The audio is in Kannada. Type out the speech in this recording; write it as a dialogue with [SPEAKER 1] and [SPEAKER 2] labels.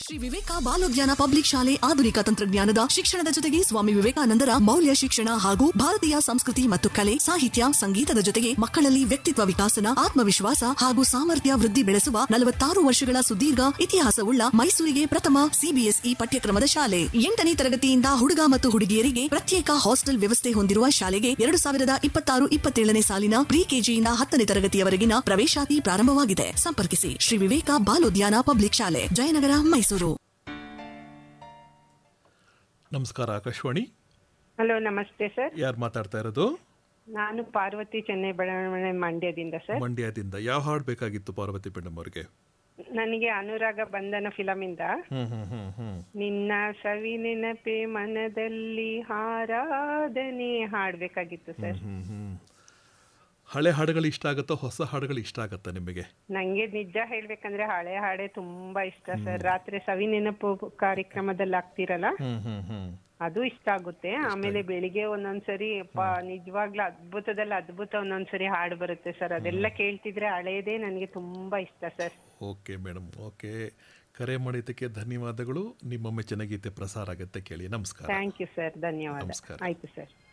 [SPEAKER 1] ಶ್ರೀ ವಿವೇಕ ಬಾಲೋದ್ಯಾನ ಪಬ್ಲಿಕ್ ಶಾಲೆ ಆಧುನಿಕ ತಂತ್ರಜ್ಞಾನದ ಶಿಕ್ಷಣದ ಜೊತೆಗೆ ಸ್ವಾಮಿ ವಿವೇಕಾನಂದರ ಮೌಲ್ಯ ಶಿಕ್ಷಣ ಹಾಗೂ ಭಾರತೀಯ ಸಂಸ್ಕೃತಿ ಮತ್ತು ಕಲೆ ಸಾಹಿತ್ಯ ಸಂಗೀತದ ಜೊತೆಗೆ ಮಕ್ಕಳಲ್ಲಿ ವ್ಯಕ್ತಿತ್ವ ವಿಕಾಸನ ಆತ್ಮವಿಶ್ವಾಸ ಹಾಗೂ ಸಾಮರ್ಥ್ಯ ವೃದ್ಧಿ ಬೆಳೆಸುವ ನಲವತ್ತಾರು ವರ್ಷಗಳ ಸುದೀರ್ಘ ಇತಿಹಾಸವುಳ್ಳ ಮೈಸೂರಿಗೆ ಪ್ರಥಮ ಸಿಬಿಎಸ್ಇ ಪಠ್ಯಕ್ರಮದ ಶಾಲೆ ಎಂಟನೇ ತರಗತಿಯಿಂದ ಹುಡುಗ ಮತ್ತು ಹುಡುಗಿಯರಿಗೆ ಪ್ರತ್ಯೇಕ ಹಾಸ್ಟೆಲ್ ವ್ಯವಸ್ಥೆ ಹೊಂದಿರುವ ಶಾಲೆಗೆ ಎರಡು ಸಾವಿರದ ಇಪ್ಪತ್ತಾರು ಇಪ್ಪತ್ತೇಳನೇ ಸಾಲಿನ ಪ್ರಿ ಕೆಜಿಯಿಂದ ಹತ್ತನೇ ತರಗತಿಯವರೆಗಿನ ಪ್ರವೇಶಾತಿ ಪ್ರಾರಂಭವಾಗಿದೆ ಸಂಪರ್ಕಿಸಿ ಶ್ರೀ ವಿವೇಕ ಬಾಲೋದ್ಯಾನ ಪಬ್ಲಿಕ್ ಶಾಲೆ ಜಯನಗರ ಮೈಸೂರು
[SPEAKER 2] ನಮಸ್ಕಾರ ಆಕಾಶವಾಣಿ
[SPEAKER 3] ಹಲೋ ನಮಸ್ತೆ ಸರ್
[SPEAKER 2] ಯಾರು ಮಾತಾಡ್ತಾ ಇರೋದು
[SPEAKER 3] ನಾನು ಪಾರ್ವತಿ ಚೆನ್ನೈ ಬಡಾವಣೆ ಮಂಡ್ಯದಿಂದ ಸರ್
[SPEAKER 2] ಮಂಡ್ಯದಿಂದ ಯಾವ ಹಾಡು ಬೇಕಾಗಿತ್ತು ಪಾರ್ವತಿ ಪೆಂಡಮ್ ಅವ್ರಿಗೆ
[SPEAKER 3] ನನಗೆ ಅನುರಾಗ ಬಂಧನ ಫಿಲಮ್ ಇಂದ
[SPEAKER 2] ಹ್ಮ್ ಹ್ಮ್ ಹ್ಮ್ ಹ್ಮ್
[SPEAKER 3] ನಿನ್ನ ಸವಿ ನೆನಪೆ ಮನದಲ್ಲಿ ಹಾರಾದನೆ ಹಾಡ್ಬೇಕಾಗಿತ್ತು ಸರ್
[SPEAKER 2] ಹ್ಮ್ ಹ್ಮ್ ಹಳೆ ಹಾಡುಗಳು ಇಷ್ಟ ಆಗುತ್ತೋ ಹೊಸ ಹಾಡುಗಳು ಇಷ್ಟ ಆಗುತ್ತಾ ನಿಮಗೆ
[SPEAKER 3] ನಂಗೆ ನಿಜ ಹೇಳ್ಬೇಕಂದ್ರೆ ಹಳೆ ಹಾಡೆ ತುಂಬಾ ಇಷ್ಟ ಸರ್ ರಾತ್ರಿ ಸವಿ ನೆನಪು ಕಾರ್ಯಕ್ರಮದಲ್ಲಿ ಆಗ್ತಿರಲ್ಲ
[SPEAKER 2] ಹ್ಮ್ ಹ್ಮ್ ಹ್ಮ್
[SPEAKER 3] ಅದು ಇಷ್ಟ ಆಗುತ್ತೆ ಆಮೇಲೆ ಬೆಳಿಗ್ಗೆ ಒಂದೊಂದ್ಸರಿ ಅಪ್ಪ ನಿಜವಾಗ್ಲೂ ಅದ್ಭುತದಲ್ಲಿ ಅದ್ಭುತ ಒಂದೊಂದ್ಸರಿ ಹಾಡು ಬರುತ್ತೆ ಸರ್ ಅದೆಲ್ಲ ಕೇಳ್ತಿದ್ರೆ ಹಳೇದೇ ನನಗೆ ತುಂಬಾ ಇಷ್ಟ ಸರ್
[SPEAKER 2] ಓಕೆ ಮೇಡಮ್ ಓಕೆ ಕರೆ ಮಾಡಿದ್ದಕ್ಕೆ ಧನ್ಯವಾದಗಳು ನಿಮ್ಮ ಮೆಚ್ಚಿನ ಗೀತೆ ಪ್ರಸಾರ ಆಗುತ್ತೆ ಕೇಳಿ ನಮಸ್ಕಾರ
[SPEAKER 3] ಥ್ಯಾಂಕ್ ಯು ಸರ್ ಧನ್ಯವಾದ
[SPEAKER 2] ನಮಸ್ಕಾರ.
[SPEAKER 3] ಆಯ್ತು ಸರ್